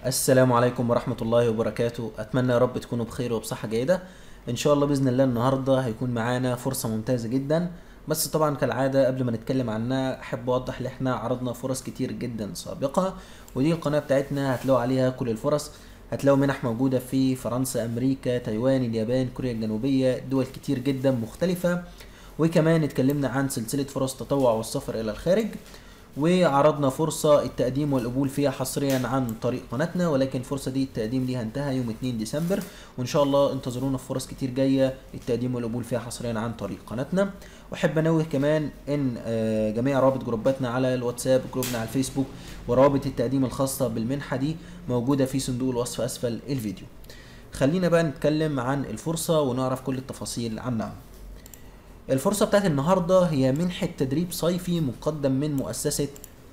السلام عليكم ورحمة الله وبركاته أتمنى يا رب تكونوا بخير وبصحة جيدة إن شاء الله بإذن الله النهاردة هيكون معانا فرصة ممتازة جدا بس طبعا كالعادة قبل ما نتكلم عنها أحب أوضح إن إحنا عرضنا فرص كتير جدا سابقة ودي القناة بتاعتنا هتلاقوا عليها كل الفرص هتلاقوا منح موجودة في فرنسا أمريكا تايوان اليابان كوريا الجنوبية دول كتير جدا مختلفة وكمان اتكلمنا عن سلسلة فرص التطوع والسفر إلى الخارج وعرضنا فرصة التقديم والقبول فيها حصريا عن طريق قناتنا ولكن الفرصة دي التقديم ليها انتهى يوم 2 ديسمبر وان شاء الله انتظرونا في فرص كتير جاية التقديم والقبول فيها حصريا عن طريق قناتنا واحب انوه كمان ان آه، جميع روابط جروباتنا على الواتساب جروبنا على الفيسبوك وروابط التقديم الخاصة بالمنحة دي موجودة في صندوق الوصف اسفل الفيديو خلينا بقى نتكلم عن الفرصة ونعرف كل التفاصيل عنها الفرصة بتاعت النهاردة هي منحة تدريب صيفي مقدم من مؤسسة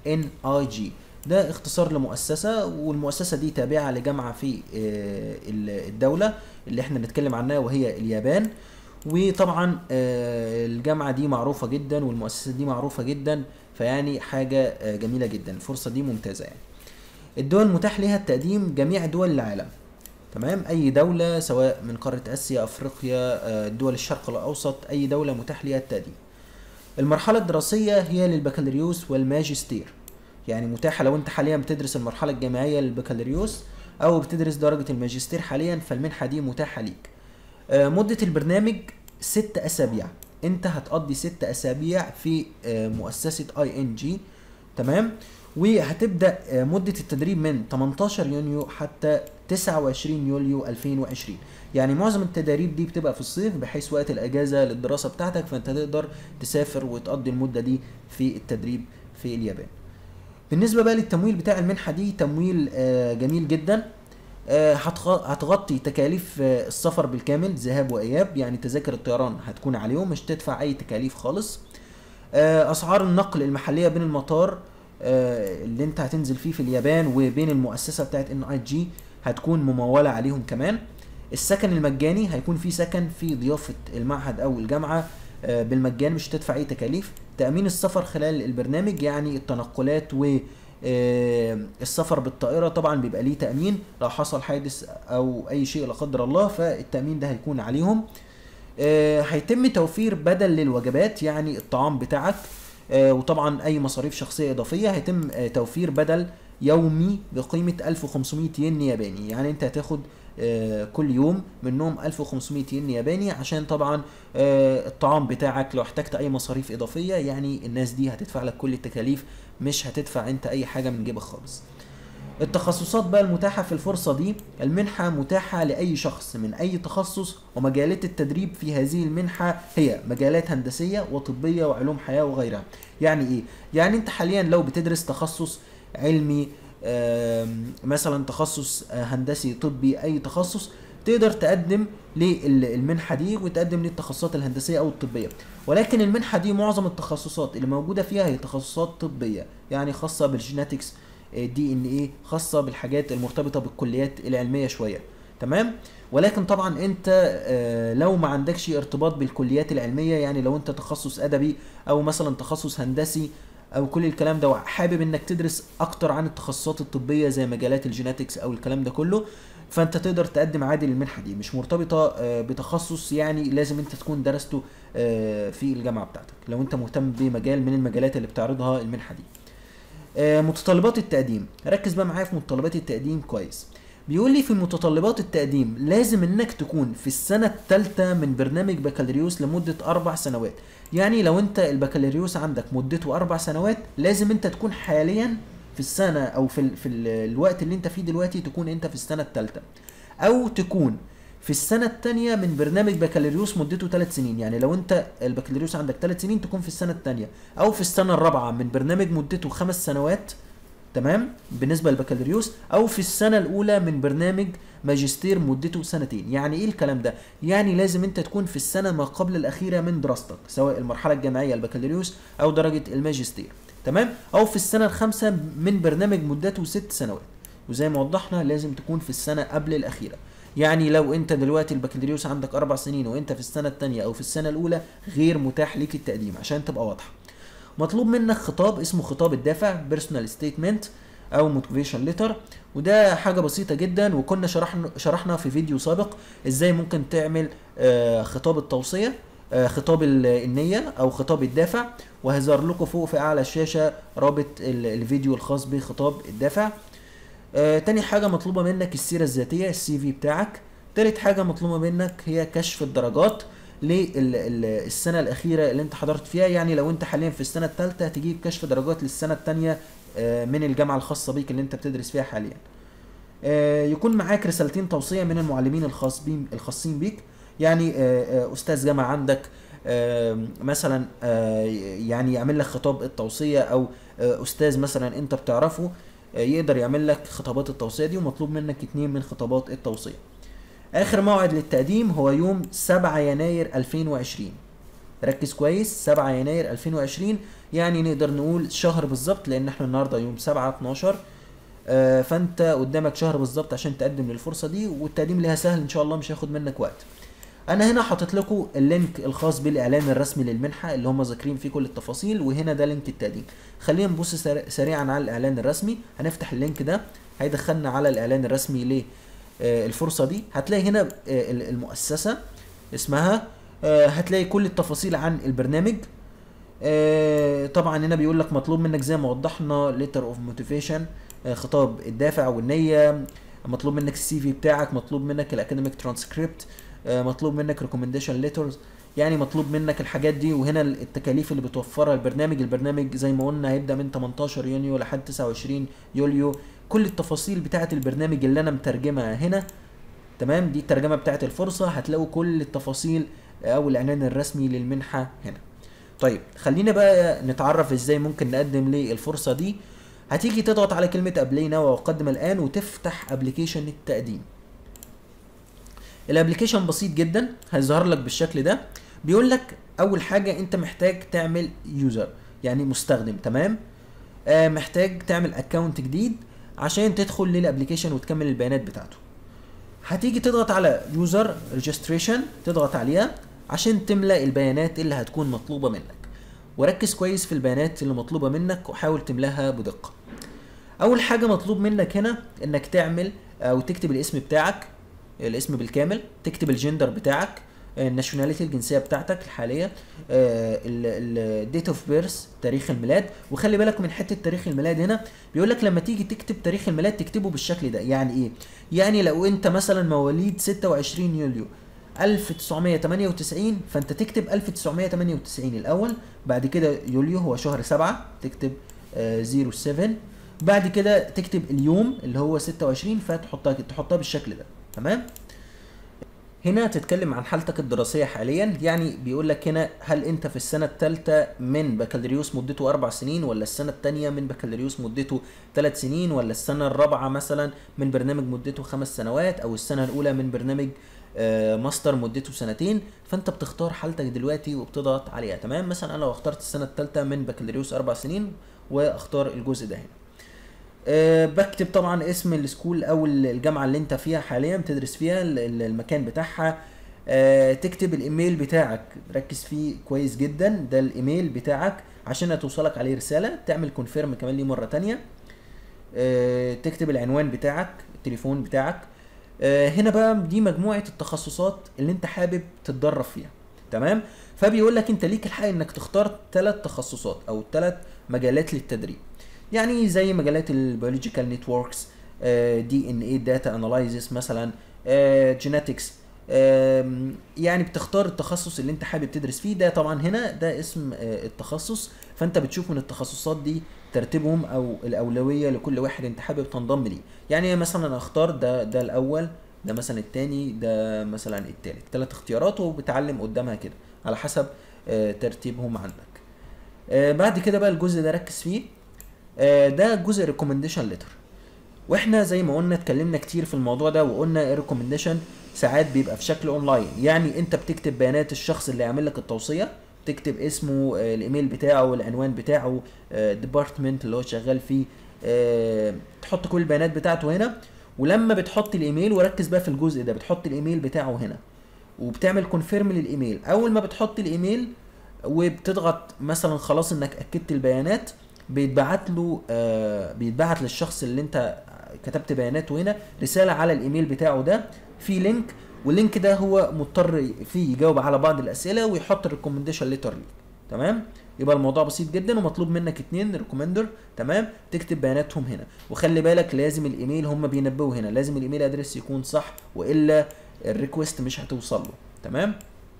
NIG ده اختصار لمؤسسة والمؤسسة دي تابعة لجامعة في آه، ال- الدولة اللي احنا بنتكلم عنها وهي اليابان وطبعا آه، الجامعة دي معروفة جدا والمؤسسة دي معروفة جدا فيعني حاجة آه، جميلة جدا الفرصة دي ممتازة يعني الدول المتاح لها التقديم جميع دول العالم تمام اي دولة سواء من قارة اسيا افريقيا آه، دول الشرق الاوسط اي دولة متاح لها التقديم المرحلة الدراسية هي للبكالوريوس والماجستير يعني متاحة لو انت حاليا بتدرس المرحلة الجامعية للبكالوريوس او بتدرس درجة الماجستير حاليا فالمنحة دي متاحة ليك آه، مدة البرنامج ست اسابيع انت هتقضي ست اسابيع في آه، مؤسسة اي ان جي تمام وهتبدا آه، مده التدريب من 18 يونيو حتى 29 يوليو 2020 يعني معظم التدريب دي بتبقى في الصيف بحيث وقت الاجازه للدراسه بتاعتك فانت تقدر تسافر وتقضي المده دي في التدريب في اليابان بالنسبه بقى للتمويل بتاع المنحه دي تمويل آه، جميل جدا آه، هتغ- هتغطي تكاليف آه، السفر بالكامل ذهاب واياب يعني تذاكر الطيران هتكون عليهم مش تدفع اي تكاليف خالص آه، اسعار النقل المحليه بين المطار آه، اللي انت هتنزل فيه في اليابان وبين المؤسسه بتاعت ان اي جي هتكون مموله عليهم كمان السكن المجاني هيكون في سكن في ضيافه المعهد او الجامعه آه، بالمجان مش هتدفع اي تكاليف تامين السفر خلال البرنامج يعني التنقلات و آه، السفر بالطائرة طبعا بيبقى ليه تأمين لو حصل حادث أو أي شيء لا قدر الله فالتأمين ده هيكون عليهم آه، هيتم توفير بدل للوجبات يعني الطعام بتاعك آه، وطبعا اي مصاريف شخصيه اضافيه هيتم آه، توفير بدل يومي بقيمه 1500 ين ياباني يعني انت هتاخد آه، كل يوم منهم 1500 ين ياباني عشان طبعا آه، الطعام بتاعك لو احتجت اي مصاريف اضافيه يعني الناس دي هتدفع لك كل التكاليف مش هتدفع انت اي حاجه من جيبك خالص التخصصات بقى المتاحة في الفرصة دي المنحة متاحة لأي شخص من أي تخصص ومجالات التدريب في هذه المنحة هي مجالات هندسية وطبية وعلوم حياة وغيرها يعني إيه؟ يعني أنت حاليا لو بتدرس تخصص علمي آم، مثلا تخصص آه، هندسي طبي أي تخصص تقدر تقدم للمنحة دي وتقدم للتخصصات الهندسية أو الطبية ولكن المنحة دي معظم التخصصات اللي موجودة فيها هي تخصصات طبية يعني خاصة بالجيناتكس دي ان ايه خاصه بالحاجات المرتبطه بالكليات العلميه شويه تمام ولكن طبعا انت آه، لو ما عندكش ارتباط بالكليات العلميه يعني لو انت تخصص ادبي او مثلا تخصص هندسي او كل الكلام ده وحابب انك تدرس اكتر عن التخصصات الطبيه زي مجالات الجيناتكس او الكلام ده كله فانت تقدر تقدم عادي للمنحه دي مش مرتبطه آه، بتخصص يعني لازم انت تكون درسته آه، في الجامعه بتاعتك لو انت مهتم بمجال من المجالات اللي بتعرضها المنحه دي آه، متطلبات التقديم ركز بقى معايا في متطلبات التقديم كويس بيقول لي في متطلبات التقديم لازم انك تكون في السنة الثالثة من برنامج بكالوريوس لمدة أربع سنوات يعني لو انت البكالوريوس عندك مدته أربع سنوات لازم انت تكون حاليا في السنة أو في, ال... في ال... الوقت اللي انت فيه دلوقتي تكون انت في السنة الثالثة أو تكون في السنة الثانية من برنامج بكالوريوس مدته ثلاث سنين يعني لو انت البكالوريوس عندك ثلاث سنين تكون في السنة الثانية أو في السنة الرابعة من برنامج مدته خمس سنوات تمام بالنسبة للبكالوريوس أو في السنة الأولى من برنامج ماجستير مدته سنتين يعني إيه الكلام ده؟ يعني لازم أنت تكون في السنة ما قبل الأخيرة من دراستك سواء المرحلة الجامعية البكالوريوس أو درجة الماجستير تمام أو في السنة الخامسة من برنامج مدته ست سنوات وزي ما وضحنا لازم تكون في السنة قبل الأخيرة يعني لو انت دلوقتي البكالوريوس عندك اربع سنين وانت في السنه الثانيه او في السنه الاولى غير متاح ليك التقديم عشان تبقى واضحه مطلوب منك خطاب اسمه خطاب الدافع بيرسونال ستيتمنت او موتيفيشن ليتر وده حاجه بسيطه جدا وكنا شرحنا شرحنا في فيديو سابق ازاي ممكن تعمل آه، خطاب التوصيه آه، خطاب ال- النيه او خطاب الدافع وهيظهر لكم فوق في اعلى الشاشه رابط ال- الفيديو الخاص بخطاب الدافع آه، تاني حاجة مطلوبة منك السيرة الذاتية السي في بتاعك تالت حاجة مطلوبة منك هي كشف الدرجات للسنة الأخيرة اللي أنت حضرت فيها يعني لو أنت حاليا في السنة التالتة هتجيب كشف درجات للسنة التانية آه، من الجامعة الخاصة بيك اللي أنت بتدرس فيها حاليا آه، يكون معاك رسالتين توصية من المعلمين الخاص بين الخاصين بيك يعني آه، آه، أستاذ جامعة عندك آه، مثلا آه، يعني يعمل لك خطاب التوصية أو آه، أستاذ مثلا أنت بتعرفه آه، يقدر يعمل لك خطابات التوصية دي ومطلوب منك اتنين من خطابات التوصية آخر موعد للتقديم هو يوم 7 يناير 2020 ركز كويس 7 يناير 2020 يعني نقدر نقول شهر بالظبط لأن احنا النهاردة يوم 7 12 آه، فانت قدامك شهر بالظبط عشان تقدم للفرصة دي والتقديم ليها سهل ان شاء الله مش هياخد منك وقت انا هنا حاطط لكم اللينك الخاص بالاعلان الرسمي للمنحه اللي هم ذاكرين فيه كل التفاصيل وهنا ده لينك التقديم خلينا نبص سر- سريعا على الاعلان الرسمي هنفتح اللينك ده هيدخلنا على الاعلان الرسمي للفرصه دي هتلاقي هنا آه، ال- المؤسسه اسمها آه، هتلاقي كل التفاصيل عن البرنامج آه، طبعا هنا بيقول لك مطلوب منك زي ما وضحنا ليتر اوف موتيفيشن خطاب الدافع والنيه مطلوب منك السي في بتاعك مطلوب منك الاكاديميك ترانسكريبت مطلوب منك ريكومنديشن ليترز يعني مطلوب منك الحاجات دي وهنا التكاليف اللي بتوفرها البرنامج البرنامج زي ما قلنا هيبدا من 18 يونيو لحد 29 يوليو كل التفاصيل بتاعه البرنامج اللي انا مترجمها هنا تمام دي الترجمه بتاعه الفرصه هتلاقوا كل التفاصيل او الاعلان الرسمي للمنحه هنا طيب خلينا بقى نتعرف ازاي ممكن نقدم للفرصه دي هتيجي تضغط على كلمه ابلاي ناو وقدم الان وتفتح ابلكيشن التقديم الابلكيشن بسيط جدا هيظهر لك بالشكل ده بيقول لك اول حاجه انت محتاج تعمل يوزر يعني مستخدم تمام آه محتاج تعمل اكونت جديد عشان تدخل للابلكيشن وتكمل البيانات بتاعته هتيجي تضغط على يوزر ريجستريشن تضغط عليها عشان تملأ البيانات اللي هتكون مطلوبة منك وركز كويس في البيانات اللي مطلوبة منك وحاول تملاها بدقة اول حاجة مطلوب منك هنا انك تعمل او تكتب الاسم بتاعك الاسم بالكامل تكتب الجندر بتاعك الناشوناليتي الجنسيه بتاعتك الحاليه الديت اوف بيرث تاريخ الميلاد وخلي بالك من حته تاريخ الميلاد هنا بيقول لك لما تيجي تكتب تاريخ الميلاد تكتبه بالشكل ده يعني ايه يعني لو انت مثلا مواليد 26 يوليو 1998 فانت تكتب 1998 الاول بعد كده يوليو هو شهر 7 تكتب آه 07 بعد كده تكتب اليوم اللي هو 26 فتحطها تحطها بالشكل ده تمام هنا تتكلم عن حالتك الدراسية حاليا يعني بيقول لك هنا هل انت في السنة الثالثة من بكالوريوس مدته أربع سنين ولا السنة الثانية من بكالوريوس مدته ثلاث سنين ولا السنة الرابعة مثلا من برنامج مدته خمس سنوات أو السنة الأولى من برنامج آه، ماستر مدته سنتين فانت بتختار حالتك دلوقتي وبتضغط عليها تمام مثلا انا لو اخترت السنة الثالثة من بكالوريوس أربع سنين واختار الجزء ده هنا أه بكتب طبعا اسم السكول او الجامعه اللي انت فيها حاليا بتدرس فيها ال- ال- المكان بتاعها أه تكتب الايميل بتاعك ركز فيه كويس جدا ده الايميل بتاعك عشان توصلك عليه رساله تعمل كونفيرم كمان ليه مره تانية أه تكتب العنوان بتاعك التليفون بتاعك أه هنا بقى دي مجموعه التخصصات اللي انت حابب تتدرب فيها تمام فبيقول لك انت ليك الحق انك تختار ثلاث تخصصات او ثلاث مجالات للتدريب يعني زي مجالات البيولوجيكال نتوركس دي ان اي داتا اناليزيس مثلا جينetics يعني بتختار التخصص اللي انت حابب تدرس فيه ده طبعا هنا ده اسم آه، التخصص فانت بتشوف من التخصصات دي ترتيبهم او الاولويه لكل واحد انت حابب تنضم ليه يعني مثلا اختار ده ده الاول ده مثلا التاني ده مثلا التالت ثلاث اختيارات وبتعلم قدامها كده على حسب آه، ترتيبهم عندك آه، بعد كده بقى الجزء ده ركز فيه آه، ده جزء ريكومنديشن ليتر واحنا زي ما قلنا اتكلمنا كتير في الموضوع ده وقلنا الريكومنديشن ساعات بيبقى في شكل اونلاين يعني انت بتكتب بيانات الشخص اللي يعمل لك التوصيه تكتب اسمه آه، الايميل بتاعه العنوان بتاعه الديبارتمنت اللي هو شغال فيه آه، تحط كل البيانات بتاعته هنا ولما بتحط الايميل وركز بقى في الجزء ده بتحط الايميل بتاعه هنا وبتعمل كونفيرم للايميل اول ما بتحط الايميل وبتضغط مثلا خلاص انك اكدت البيانات بيتبعت له آه بيتبعت للشخص اللي انت كتبت بياناته هنا رساله على الايميل بتاعه ده في لينك واللينك ده هو مضطر فيه يجاوب على بعض الاسئله ويحط الريكومنديشن ليتر ليك تمام يبقى الموضوع بسيط جدا ومطلوب منك اتنين ريكومندر تمام تكتب بياناتهم هنا وخلي بالك لازم الايميل هم بينبهوا هنا لازم الايميل ادرس يكون صح والا الريكوست مش هتوصل له تمام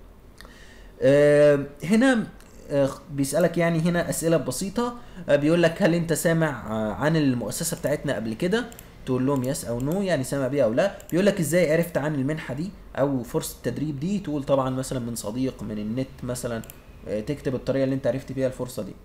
آه هنا آه بيسالك يعني هنا اسئله بسيطه آه بيقول لك هل انت سامع آه عن المؤسسه بتاعتنا قبل كده تقول لهم يس او نو يعني سامع بيها او لا بيقول لك ازاي عرفت عن المنحه دي او فرصه التدريب دي تقول طبعا مثلا من صديق من النت مثلا آه، تكتب الطريقه اللي انت عرفت بيها الفرصه دي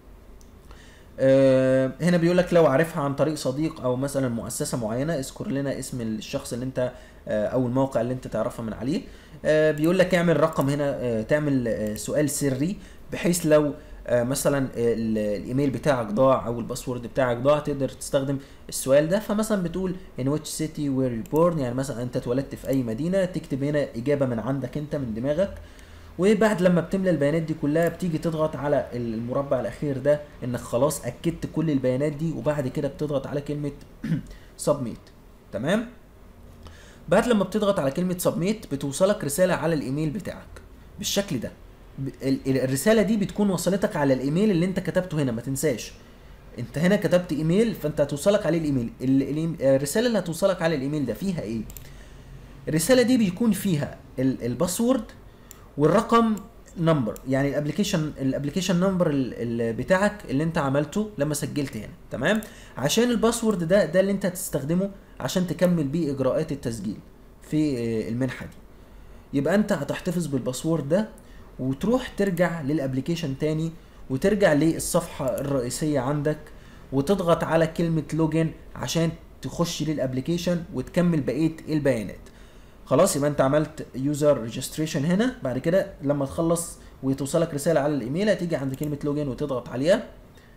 آه، هنا بيقول لك لو عارفها عن طريق صديق او مثلا مؤسسه معينه اذكر لنا اسم الشخص اللي انت آه، او الموقع اللي انت تعرفها من عليه آه، بيقول لك اعمل رقم هنا آه، تعمل آه، سؤال سري بحيث لو آه، مثلا ال- الايميل بتاعك ضاع او الباسورد بتاعك ضاع تقدر تستخدم السؤال ده فمثلا بتقول in which city were you born يعني مثلا انت اتولدت في اي مدينه تكتب هنا اجابه من عندك انت من دماغك وبعد لما بتملى البيانات دي كلها بتيجي تضغط على المربع الاخير ده انك خلاص اكدت كل البيانات دي وبعد كده بتضغط على كلمه سبميت تمام بعد لما بتضغط على كلمه سبميت بتوصلك رساله على الايميل بتاعك بالشكل ده ب- ال- ال- الرساله دي بتكون وصلتك على الايميل اللي انت كتبته هنا ما تنساش انت هنا كتبت ايميل فانت هتوصلك عليه الايميل ال- الإيم- الرساله اللي هتوصلك على الايميل ده فيها ايه الرساله دي بيكون فيها ال- الباسورد والرقم نمبر يعني الابلكيشن الابلكيشن نمبر بتاعك اللي انت عملته لما سجلت هنا تمام عشان الباسورد ده ده اللي انت هتستخدمه عشان تكمل بيه اجراءات التسجيل في آه، المنحه دي يبقى انت هتحتفظ بالباسورد ده وتروح ترجع للابلكيشن تاني وترجع للصفحه الرئيسيه عندك وتضغط على كلمه لوجن عشان تخش للابلكيشن وتكمل بقيه البيانات خلاص يبقى انت عملت يوزر ريجستريشن هنا بعد كده لما تخلص وتوصلك رساله على الايميل هتيجي عند كلمه لوجن وتضغط عليها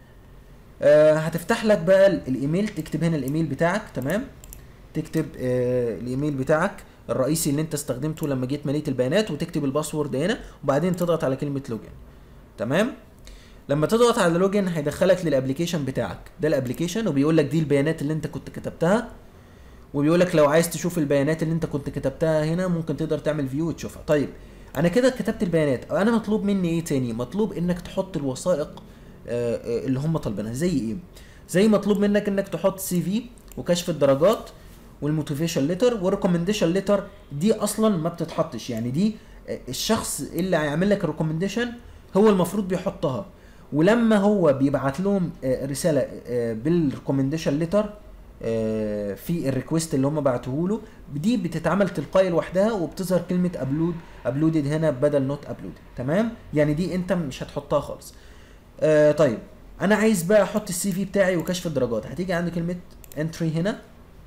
آه هتفتح لك بقى ال- الايميل تكتب هنا الايميل بتاعك تمام تكتب آه الايميل بتاعك الرئيسي اللي انت استخدمته لما جيت مليت البيانات وتكتب الباسورد هنا وبعدين تضغط على كلمه لوجن تمام لما تضغط على لوجن هيدخلك للابلكيشن بتاعك ده الابلكيشن وبيقول لك دي البيانات اللي انت كنت كتبتها وبيقول لك لو عايز تشوف البيانات اللي انت كنت كتبتها هنا ممكن تقدر تعمل فيو وتشوفها طيب انا كده كتبت البيانات انا مطلوب مني ايه تاني مطلوب انك تحط الوثائق آه، آه، اللي هم طالبينها زي ايه زي مطلوب منك انك تحط سي في وكشف الدرجات والموتيفيشن ليتر والريكومنديشن ليتر دي اصلا ما بتتحطش يعني دي آه، الشخص اللي هيعمل لك الريكومنديشن هو المفروض بيحطها ولما هو بيبعت لهم آه، رساله بالريكومنديشن ليتر آه، في الريكوست اللي هم بعتوه له دي بتتعمل تلقائي لوحدها وبتظهر كلمه ابلود ابلودد هنا بدل نوت ابلود تمام يعني دي انت مش هتحطها خالص آه طيب انا عايز بقى احط السي في بتاعي وكشف الدرجات هتيجي عند كلمه انتري هنا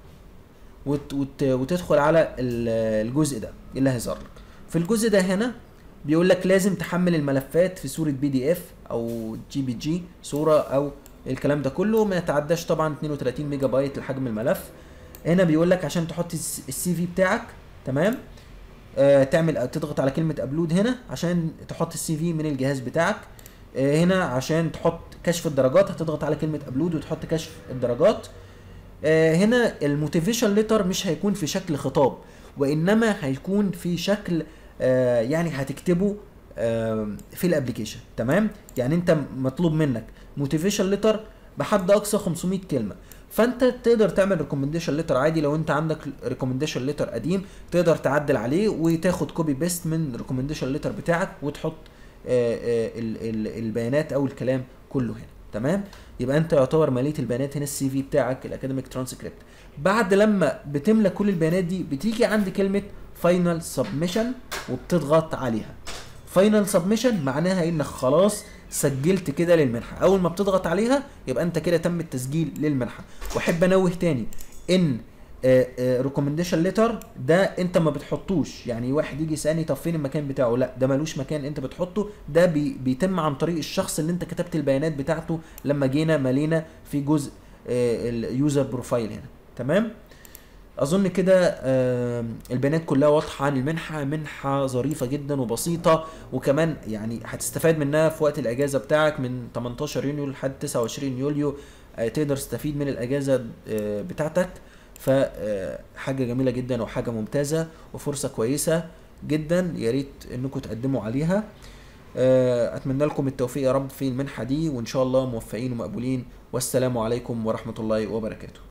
وت وت وتدخل على ال- الجزء ده اللي هيظهر لك في الجزء ده هنا بيقول لك لازم تحمل الملفات في صوره بي دي اف او جي بي جي صوره او الكلام ده كله ما يتعداش طبعا 32 ميجا بايت لحجم الملف هنا بيقول لك عشان تحط الس- السي في بتاعك تمام آه تعمل تضغط على كلمه ابلود هنا عشان تحط السي في من الجهاز بتاعك آه هنا عشان تحط كشف الدرجات هتضغط على كلمه ابلود وتحط كشف الدرجات آه هنا الموتيفيشن ليتر مش هيكون في شكل خطاب وانما هيكون في شكل آه يعني هتكتبه آه في الابلكيشن تمام يعني انت مطلوب منك موتيفيشن ليتر بحد اقصى 500 كلمه فانت تقدر تعمل ريكومنديشن ليتر عادي لو انت عندك ريكومنديشن ليتر قديم تقدر تعدل عليه وتاخد كوبي بيست من ريكومنديشن ليتر بتاعك وتحط آه، آه، ال- ال- البيانات او الكلام كله هنا تمام يبقى انت يعتبر مليت البيانات هنا السي في بتاعك الاكاديميك ترانسكريبت بعد لما بتملى كل البيانات دي بتيجي عند كلمه فاينل سبمشن وبتضغط عليها فاينل سبمشن معناها انك خلاص سجلت كده للمنحه اول ما بتضغط عليها يبقى انت كده تم التسجيل للمنحه واحب انوه تاني ان ريكومنديشن ليتر ده انت ما بتحطوش يعني واحد يجي يسالني طب فين المكان بتاعه لا ده ملوش مكان انت بتحطه ده بي بيتم عن طريق الشخص اللي انت كتبت البيانات بتاعته لما جينا ملينا في جزء اليوزر بروفايل هنا تمام اظن كده آه، البيانات كلها واضحه عن المنحه منحه ظريفه جدا وبسيطه وكمان يعني هتستفاد منها في وقت الاجازه بتاعك من 18 يونيو لحد 29 يوليو آه، تقدر تستفيد من الاجازه آه، بتاعتك فحاجة جميلة جدا وحاجة ممتازة وفرصة كويسة جدا يا ريت انكم تقدموا عليها آه، اتمنى لكم التوفيق يا رب في المنحة دي وان شاء الله موفقين ومقبولين والسلام عليكم ورحمة الله وبركاته